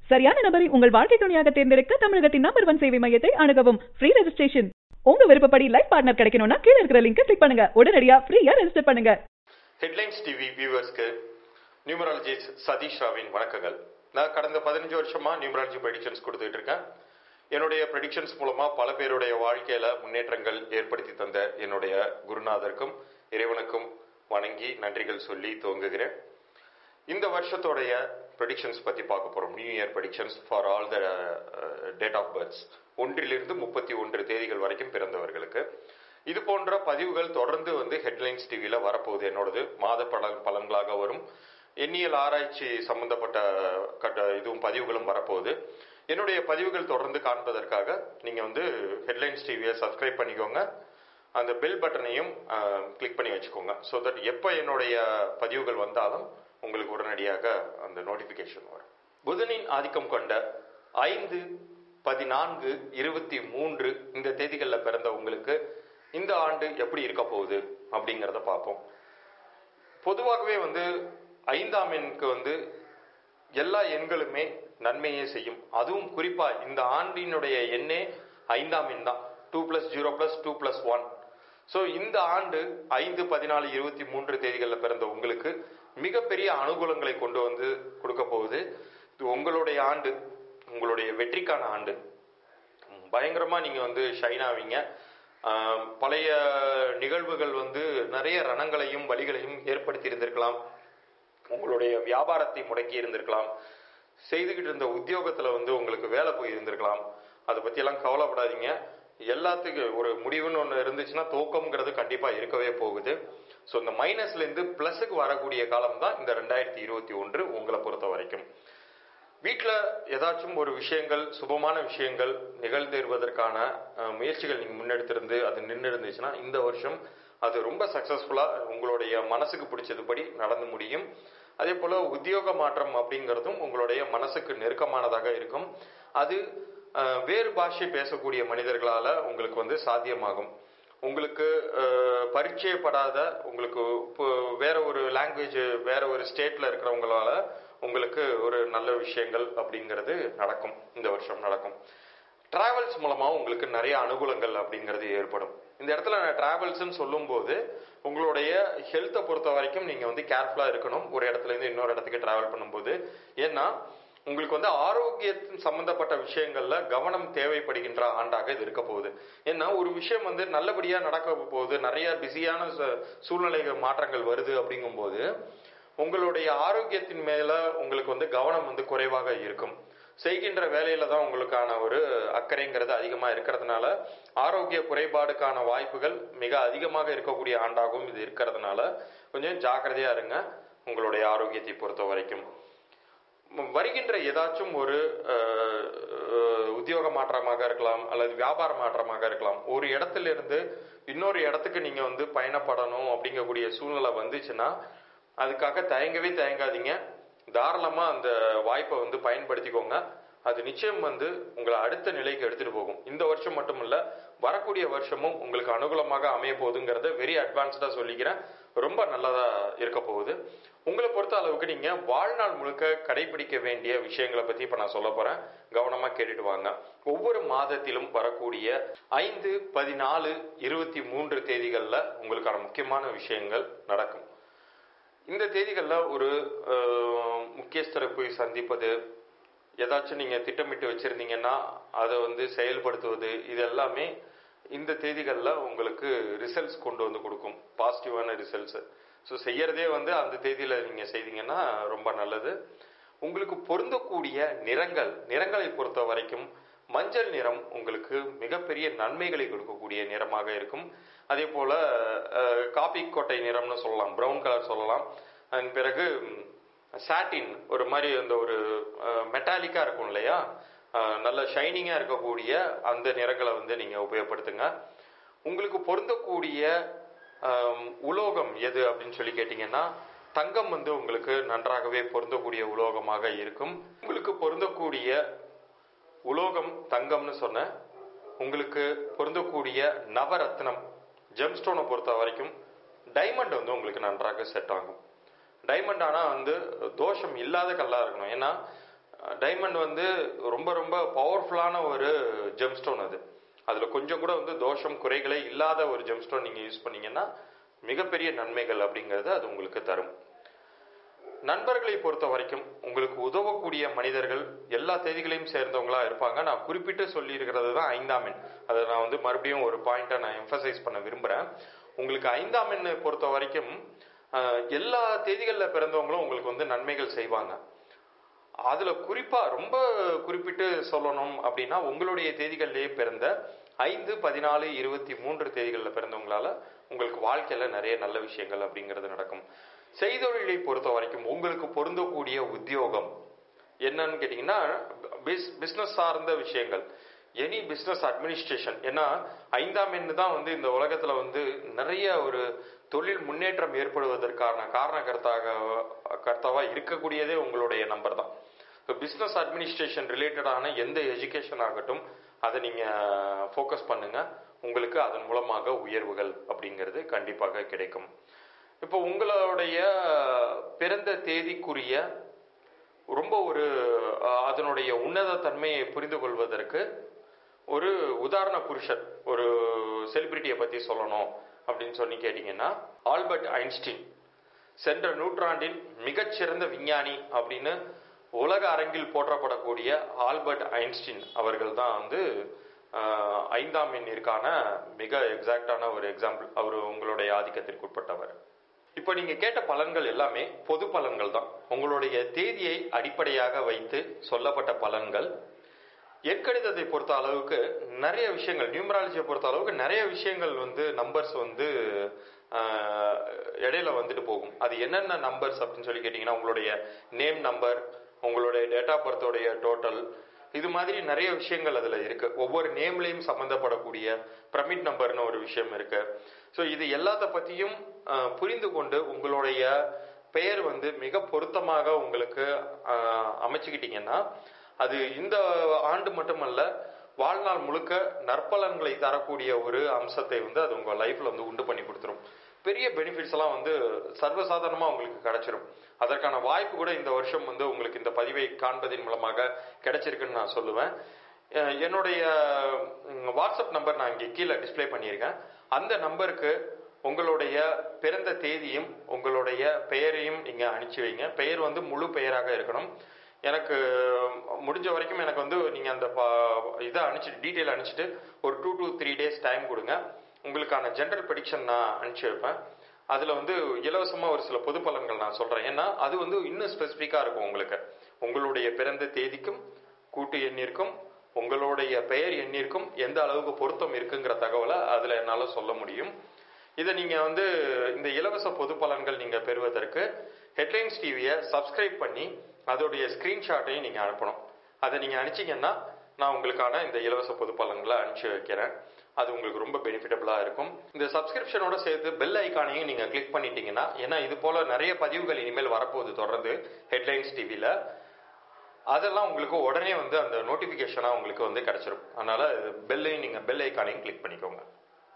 சரியான நபரை உங்கள் வாழ்க்கை துணையாக தேர்ந்தெடுக்க தமிழகத்தின் நம்பர் ஒன் சேவை மையத்தை அணுகவும் ஃப்ரீ ரெஜிஸ்ட்ரேஷன் உங்க விருப்பப்படி லைஃப் பார்ட்னர் கிடைக்கணும்னா கீழ இருக்கிற லிங்கை கிளிக் பண்ணுங்க உடனடியா ஃப்ரீயா ரெஜிஸ்டர் பண்ணுங்க ஹெட்லைன்ஸ் டிவி வியூவர்ஸ்க்கு நியூமராலஜிஸ்ட் சதீஷ் ராவின் வணக்கங்கள் நான் கடந்த பதினஞ்சு வருஷமா நியூமராலஜி ப்ரெடிக்ஷன்ஸ் கொடுத்துட்டு இருக்கேன் என்னுடைய ப்ரெடிக்ஷன்ஸ் மூலமா பல பேருடைய வாழ்க்கையில முன்னேற்றங்கள் ஏற்படுத்தி தந்த என்னுடைய குருநாதருக்கும் இறைவனுக்கும் வணங்கி நன்றிகள் சொல்லி துவங்குகிறேன் இந்த வருஷத்தோடைய ப்ரெடிக்ஷன்ஸ் பத்தி பார்க்க போறோம் new year predictions for all the date of births ஒன்றிலிருந்து முப்பத்தி ஒன்று தேதிகள் வரைக்கும் பிறந்தவர்களுக்கு இது போன்ற பதிவுகள் தொடர்ந்து வந்து ஹெட்லைன்ஸ் டிவியில வரப்போகுது என்னோடது மாத பலன் பலன்களாக வரும் எண்ணியல் ஆராய்ச்சி சம்பந்தப்பட்ட கட்ட இதுவும் பதிவுகளும் வரப்போகுது என்னுடைய பதிவுகள் தொடர்ந்து காண்பதற்காக நீங்க வந்து ஹெட்லைன்ஸ் டிவியை சப்ஸ்கிரைப் பண்ணிக்கோங்க அந்த பெல் பட்டனையும் கிளிக் பண்ணி வச்சுக்கோங்க ஸோ தட் எப்போ என்னுடைய பதிவுகள் வந்தாலும் உங்களுக்கு உடனடியாக அந்த நோட்டிஃபிகேஷன் வரும் புதனின் ஆதிக்கம் கொண்ட ஐந்து பதினான்கு இருபத்தி மூன்று இந்த தேதிகளில் பிறந்த உங்களுக்கு இந்த ஆண்டு எப்படி இருக்க போகுது அப்படிங்கிறத பார்ப்போம் பொதுவாகவே வந்து ஐந்தாம் எண்ணுக்கு வந்து எல்லா எண்களுமே நன்மையே செய்யும் அதுவும் குறிப்பா இந்த ஆண்டினுடைய எண்ணே ஐந்தாம் எண் தான் two plus zero plus two plus one so இந்த ஆண்டு ஐந்து பதினாலு இருபத்தி மூன்று தேதிகளில் பிறந்த உங்களுக்கு மிகப்பெரிய அனுகூலங்களை கொண்டு வந்து கொடுக்க போகுது இது உங்களுடைய ஆண்டு உங்களுடைய வெற்றிக்கான ஆண்டு பயங்கரமா நீங்க வந்து ஷைன் ஆவீங்க ஆஹ் பழைய நிகழ்வுகள் வந்து நிறைய ரணங்களையும் வழிகளையும் ஏற்படுத்தி இருந்திருக்கலாம் உங்களுடைய வியாபாரத்தை முடக்கி இருந்திருக்கலாம் செய்துகிட்டு இருந்த உத்தியோகத்துல வந்து உங்களுக்கு வேலை போய் இருந்திருக்கலாம் அதை பத்தி எல்லாம் கவலைப்படாதீங்க எல்லாத்துக்கும் ஒரு முடிவுன்னு ஒன்று இருந்துச்சுன்னா தூக்கம்ங்கிறது கண்டிப்பா இருக்கவே போகுது ஸோ இந்த மைனஸ்ல இருந்து பிளஸுக்கு வரக்கூடிய காலம் தான் இந்த ரெண்டாயிரத்தி இருபத்தி ஒன்று உங்களை பொறுத்த வரைக்கும் வீட்டில் ஏதாச்சும் ஒரு விஷயங்கள் சுபமான விஷயங்கள் நிகழ்ந்தேறுவதற்கான அஹ், முயற்சிகள் நீங்கள் முன்னெடுத்திருந்து அது நின்று இருந்துச்சுன்னா இந்த வருஷம் அது ரொம்ப சக்சஸ்ஃபுல்லாக உங்களுடைய மனசுக்கு பிடிச்சதுபடி நடந்து முடியும் அதே போல உத்தியோக மாற்றம் அப்படிங்கிறதும் உங்களுடைய மனசுக்கு நெருக்கமானதாக இருக்கும் அது அஹ், வேறு பாஷை பேசக்கூடிய மனிதர்களால உங்களுக்கு வந்து சாத்தியமாகும் உங்களுக்கு அஹ், பரிச்சயப்படாத உங்களுக்கு இப்போ வேற ஒரு லாங்குவேஜ் வேற ஒரு ஸ்டேட்ல இருக்கிறவங்களால உங்களுக்கு ஒரு நல்ல விஷயங்கள் அப்படிங்கிறது நடக்கும் இந்த வருஷம் நடக்கும் டிராவல்ஸ் மூலமா உங்களுக்கு நிறைய அனுகூலங்கள் அப்படிங்கிறது ஏற்படும் இந்த இடத்துல நான் டிராவல்ஸ்ன்னு சொல்லும்போது உங்களுடைய ஹெல்த்தை பொறுத்த வரைக்கும் நீங்க வந்து கேர்ஃபுல்லா இருக்கணும் ஒரு இடத்துல இருந்து இன்னொரு இடத்துக்கு டிராவல் பண்ணும்போது ஏன்னா உங்களுக்கு வந்து ஆரோக்கியத்தின் சம்பந்தப்பட்ட விஷயங்கள்ல கவனம் தேவைப்படுகின்ற ஆண்டாக இது இருக்க போகுது ஏன்னா ஒரு விஷயம் வந்து நல்லபடியா நடக்க போகுது நிறைய பிஸியான ச- சூழ்நிலைகள் மாற்றங்கள் வருது அப்படிங்கும்போது உங்களுடைய ஆரோக்கியத்தின் மேல உங்களுக்கு வந்து கவனம் வந்து குறைவாக இருக்கும் செய்கின்ற வேலையில தான் உங்களுக்கான ஒரு அக்கறைங்கிறது அதிகமா இருக்கிறதுனால ஆரோக்கிய குறைபாடுக்கான வாய்ப்புகள் மிக அதிகமாக இருக்கக்கூடிய ஆண்டாகவும் இது இருக்கிறதுனால கொஞ்சம் ஜாக்கிரதையா இருங்க உங்களுடைய ஆரோக்கியத்தை பொறுத்த வரைக்கும் ம், வருகின்ற ஏதாச்சும் ஒரு அஹ், அஹ், உத்தியோக மாற்றமாக இருக்கலாம் அல்லது வியாபார மாற்றமாக இருக்கலாம் ஒரு இடத்துல இருந்து இன்னொரு இடத்துக்கு நீங்க வந்து பயணப்படணும் அப்படிங்கக்கூடிய சூழ்நிலை வந்துச்சுன்னா அதுக்காக தயங்கவே தயங்காதீங்க தாராளமா அந்த வாய்ப்பை வந்து பயன்படுத்திக்கோங்க அது நிச்சயம் வந்து உங்களை அடுத்த நிலைக்கு எடுத்துட்டு போகும் இந்த வருஷம் மட்டும் இல்ல வரக்கூடிய வருஷமும் உங்களுக்கு அனுகூலமாக அமைய போகுதுங்கிறத வெரி அட்வான்ஸ்டா சொல்லிக்கிறேன் ரொம்ப நல்லதா இருக்க போகுது உங்களை பொறுத்த அளவுக்கு நீங்க வாழ்நாள் முழுக்க கடைபிடிக்க வேண்டிய விஷயங்களை பத்தி இப்ப நான் சொல்ல போறேன் கவனமா கேட்டுட்டு வாங்க ஒவ்வொரு மாதத்திலும் வரக்கூடிய ஐந்து பதினாலு இருபத்தி மூன்று தேதிகள்ல உங்களுக்கான முக்கியமான விஷயங்கள் நடக்கும் இந்த தேதிகள்ல ஒரு அஹ், முக்கியஸ்தரை போய் சந்திப்பது ஏதாச்சும் நீங்க திட்டமிட்டு வச்சிருந்தீங்கன்னா அதை வந்து செயல்படுத்துவது இது எல்லாமே இந்த தேதிகள்ல உங்களுக்கு ரிசல்ட்ஸ் கொண்டு வந்து கொடுக்கும் பாசிட்டிவான ரிசல்ட்ஸ் ஸோ செய்யறதே வந்து அந்த தேதியில நீங்க செய்தீங்கன்னா ரொம்ப நல்லது உங்களுக்கு பொருந்தக்கூடிய நிறங்கள் நிறங்களை பொறுத்த வரைக்கும் மஞ்சள் நிறம் உங்களுக்கு மிகப்பெரிய நன்மைகளை கொடுக்கக்கூடிய நிறமாக இருக்கும் அதே போல அஹ், காபி கோட்டை நிறம்னு சொல்லலாம் பிரவுன் கலர் சொல்லலாம் அதன் பிறகு சாட்டின் ஒரு மாதிரி அந்த ஒரு மெட்டாலிக்கா இருக்கும் இல்லையா அஹ், நல்ல ஷைனிங்கா இருக்கக்கூடிய அந்த நிறங்களை வந்து நீங்க உபயோகப்படுத்துங்க உங்களுக்கு பொருந்தக்கூடிய ஆம், உலோகம் எது அப்படின்னு சொல்லி கேட்டீங்கன்னா தங்கம் வந்து உங்களுக்கு நன்றாகவே பொருந்தக்கூடிய உலோகமாக இருக்கும் உங்களுக்கு பொருந்தக்கூடிய உலோகம் தங்கம்னு சொன்ன உங்களுக்கு பொருந்தக்கூடிய நவரத்னம் ஜெம்ஸ்டோனை பொறுத்த வரைக்கும் டைமண்ட் வந்து உங்களுக்கு நன்றாக செட் ஆகும் டைமண்ட் ஆனா வந்து தோஷம் இல்லாத கல்லா இருக்கணும் ஏன்னா டைமண்ட் வந்து ரொம்ப ரொம்ப பவர்ஃபுல்லான ஒரு ஜெம்ஸ்டோன் அது அதில் கொஞ்சம் கூட வந்து தோஷம் குறைகளே இல்லாத ஒரு ஜெம்ஸ்டோன் நீங்கள் யூஸ் பண்ணீங்கன்னா மிகப்பெரிய நன்மைகள் அப்படிங்கிறது அது உங்களுக்கு தரும் நண்பர்களை பொறுத்த வரைக்கும் உங்களுக்கு உதவக்கூடிய மனிதர்கள் எல்லா தேதிகளையும் சேர்ந்தவங்களா இருப்பாங்க நான் குறிப்பிட்டு சொல்லி இருக்கிறது தான் ஐந்தாம் எண் அதை நான் வந்து மறுபடியும் ஒரு பாயிண்டை நான் எம்பசைஸ் பண்ண விரும்புகிறேன் உங்களுக்கு ஐந்தாம் எண்ணை பொறுத்த வரைக்கும் அஹ், எல்லா தேதிகளில் பிறந்தவங்களும் உங்களுக்கு வந்து நன்மைகள் செய்வாங்க அதுல குறிப்பா ரொம்ப குறிப்பிட்டு சொல்லணும் அப்படின்னா உங்களுடைய தேதிகளிலேயே பிறந்த ஐந்து பதினாலு இருபத்தி மூன்று தேதிகளில் பிறந்தவங்களால உங்களுக்கு வாழ்க்கையில நிறைய நல்ல விஷயங்கள் அப்படிங்கிறது நடக்கும் செய்தொழிலை பொறுத்த வரைக்கும் உங்களுக்கு பொருந்தக்கூடிய உத்தியோகம் என்னன்னு கேட்டீங்கன்னா பிசினஸ் சார்ந்த விஷயங்கள் எனி பிசினஸ் அட்மினிஸ்ட்ரேஷன் ஏன்னா ஐந்தாம் எண்ணு தான் வந்து இந்த உலகத்துல வந்து நிறைய ஒரு தொழில் முன்னேற்றம் ஏற்படுவதற்கான காரணகர்த்தாக கர்த்தாவா இருக்கக்கூடியதே உங்களுடைய நம்பர் தான் இப்போ பிஸ்னஸ் அட்மினிஸ்ட்ரேஷன் ரிலேட்டடான எந்த எஜுகேஷன் ஆகட்டும் அதை நீங்கள் ஃபோக்கஸ் பண்ணுங்க உங்களுக்கு அதன் மூலமாக உயர்வுகள் அப்படிங்கிறது கண்டிப்பாக கிடைக்கும் இப்போ உங்களுடைய பிறந்த தேதிக்குரிய ரொம்ப ஒரு அஹ், அதனுடைய உன்னத தன்மையை புரிந்து கொள்வதற்கு ஒரு உதாரண புருஷர் ஒரு செலிபிரிட்டியை பற்றி சொல்லணும் அப்படின்னு சொல்லி கேட்டிங்கன்னா ஆல்பர்ட் ஐன்ஸ்டீன் சென்ற நூற்றாண்டின் மிகச்சிறந்த விஞ்ஞானி அப்படின்னு உலக அரங்கில் போற்றப்படக்கூடிய ஆல்பர்ட் ஐன்ஸ்டீன் அவர்கள் தான் வந்து ஆஹ், ஐந்தாம் எண்ணிற்கான மிக எக்ஸாக்டான ஒரு எக்ஸாம்பிள் அவர் உங்களுடைய ஆதிக்கத்திற்கு உட்பட்டவர் இப்போ நீங்க கேட்ட பலன்கள் எல்லாமே பொது பலன்கள் தான் உங்களுடைய தேதியை அடிப்படையாக வைத்து சொல்லப்பட்ட பலன்கள் எற்கணிதத்தை பொறுத்த அளவுக்கு நிறைய விஷயங்கள் நியூமராலஜியை பொறுத்த அளவுக்கு நிறைய விஷயங்கள் வந்து நம்பர்ஸ் வந்து ஆஹ், இடையில வந்துட்டு போகும் அது என்னென்ன நம்பர்ஸ் அப்படின்னு சொல்லி கேட்டிங்கன்னா உங்களுடைய நேம் நம்பர் உங்களுடைய டேட்டா பர்த்தோடைய டோட்டல் இது மாதிரி நிறைய விஷயங்கள் அதில் இருக்கு ஒவ்வொரு நேம்லையும் சம்மந்தப்படக்கூடிய பிரமிட் நம்பர்னு ஒரு விஷயம் இருக்கு ஸோ இது எல்லாத்த பற்றியும் ஆஹ், புரிந்து கொண்டு உங்களுடைய பெயர் வந்து மிக பொருத்தமாக உங்களுக்கு ஆஹ், அமைச்சுக்கிட்டீங்கன்னா அது இந்த ஆண்டு மட்டுமல்ல வாழ்நாள் முழுக்க நற்பலன்களை தரக்கூடிய ஒரு அம்சத்தை வந்து அது உங்க லைஃப்ல வந்து உண்டு பண்ணி கொடுத்துரும் பெரிய பெனிஃபிட்ஸ் எல்லாம் வந்து சர்வசாதாரணமா உங்களுக்கு கிடைச்சிரும் அதற்கான வாய்ப்பு கூட இந்த வருஷம் வந்து உங்களுக்கு இந்த பதிவை காண்பதின் மூலமாக கிடைச்சிருக்குன்னு நான் சொல்லுவேன் அஹ் என்னுடைய ம், வாட்ஸ்அப் நம்பர் நான் இங்கே கீழே டிஸ்ப்ளே பண்ணியிருக்கேன் அந்த நம்பருக்கு உங்களுடைய பிறந்த தேதியும் உங்களுடைய பெயரையும் நீங்க அனுப்பிச்சு வைங்க பெயர் வந்து முழு பெயராக இருக்கணும் எனக்கு முடிஞ்ச வரைக்கும் எனக்கு வந்து நீங்க அந்த ப- இதை அனுப்பிச்சிட்டு டீட்டெயில் அனுப்பிச்சிட்டு ஒரு two to three days time கொடுங்க உங்களுக்கான ஜென்ரல் ப்ரெடிக்ஷன் நான் அனுப்பிச்சு வைப்பேன் அதுல வந்து இலவசமா ஒரு சில பொது பலன்கள் நான் சொல்றேன் ஏன்னா அது வந்து இன்னும் ஸ்பெசிஃபிக்கா இருக்கும் உங்களுக்கு உங்களுடைய பிறந்த தேதிக்கும் கூட்டு எண்ணிற்கும் உங்களுடைய பெயர் எண்ணிற்கும் எந்த அளவுக்கு பொருத்தம் இருக்குங்கிற தகவலை அதுல என்னால சொல்ல முடியும் இதை நீங்க வந்து இந்த இலவச பொது பலன்கள் நீங்க பெறுவதற்கு ஹெட்லைன்ஸ் டிவியை சப்ஸ்கிரைப் பண்ணி அதோடைய ஸ்கிரீன்ஷாட்டையும் நீங்க அனுப்பணும் அதை நீங்க அனுப்பிச்சீங்கன்னா நான் உங்களுக்கான இந்த இலவச பொது பலன்களை அனுப்பிச்சு வைக்கிறேன் அது உங்களுக்கு ரொம்ப பெனிஃபிட்டபிளா இருக்கும் இந்த சப்ஸ்கிரிப்ஷனோட சேர்த்து பெல் ஐக்கானையும் நீங்க கிளிக் பண்ணிட்டீங்கன்னா ஏன்னா இது போல நிறைய பதிவுகள் இனிமேல் வரப்போகுது தொடர்ந்து ஹெட்லைன்ஸ் டிவியில அதெல்லாம் உங்களுக்கு உடனே வந்து அந்த நோட்டிபிகேஷனா உங்களுக்கு வந்து கிடைச்சிரும் அதனால பெல்லையும் நீங்க பெல் ஐக்கானையும் கிளிக் பண்ணிக்கோங்க